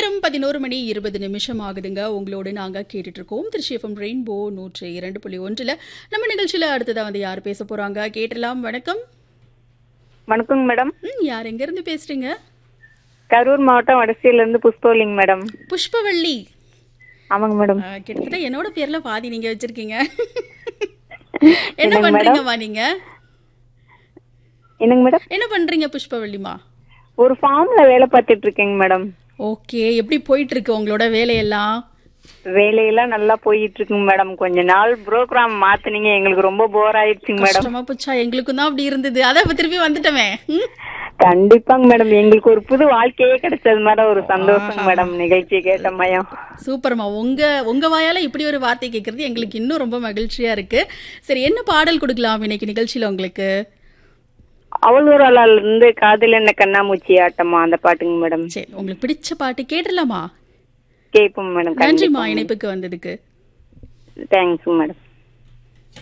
நேரம் பதினோரு மணி இருபது நிமிஷம் ஆகுதுங்க உங்களோடு நாங்கள் கேட்டுட்டு இருக்கோம் திருச்சி எஃப்எம் ரெயின்போ நூற்றி இரண்டு புள்ளி ஒன்றில் நம்ம நிகழ்ச்சியில் அடுத்ததாக வந்து யார் பேச போகிறாங்க கேட்டலாம் வணக்கம் வணக்கங்க மேடம் ம் யார் எங்கேருந்து பேசுகிறீங்க கரூர் மாவட்டம் வடசேரில இருந்து புஷ்பவலிங் மேடம் புஷ்பவள்ளி ஆமாங்க மேடம் ஆ, கிட்டத்தட்ட என்னோட பேர்ல பாதி நீங்க வச்சிருக்கீங்க என்ன பண்றீங்கம்மா நீங்க என்னங்க மேடம் என்ன பண்றீங்க புஷ்பவள்ளிமா ஒரு ஃபார்ம்ல வேலை பார்த்துட்டு இருக்கேங்க மேடம் ஓகே எப்படி போயிட்டு இருக்கு உங்களோட வேலையெல்லாம் வேலையெல்லாம் நல்லா போயிட்டு இருக்குங்க மேடம் கொஞ்ச நாள் ப்ரோக்ராம் மாத்துனீங்க எங்களுக்கு ரொம்ப போர் ஆயிடுச்சுங்க மேடம் கஷ்டமா போச்சா எங்களுக்கும் தான் அப்படி இருந்தது அதான் இப்ப திருப்பி வந்துட்டோமே ம்? கண்டிப்பாங்க மேடம் எங்களுக்கு ஒரு புது வாழ்க்கையே கிடைச்சது மேடம் ஒரு சந்தோஷம் மேடம் நிகழ்ச்சி கேட்ட மயம் சூப்பர்மா உங்க உங்க வாயால இப்படி ஒரு வார்த்தை கேட்கறது எங்களுக்கு இன்னும் ரொம்ப மகிழ்ச்சியா இருக்கு சரி என்ன பாடல் கொடுக்கலாம் இன்னைக்கு நிகழ்ச்சியில உங்களுக்கு அவள் ஒரு ஆளால இருந்து காதல் என்ன கண்ணாமூச்சி ஆட்டமா அந்த பாட்டுங்க மேடம் சரி உங்களுக்கு பிடிச்ச பாட்டு கேட்டுடலாமா கேட்போம் மேடம் நன்றிம்மா இணைப்புக்கு வந்ததுக்கு தேங்க்ஸ் மேடம்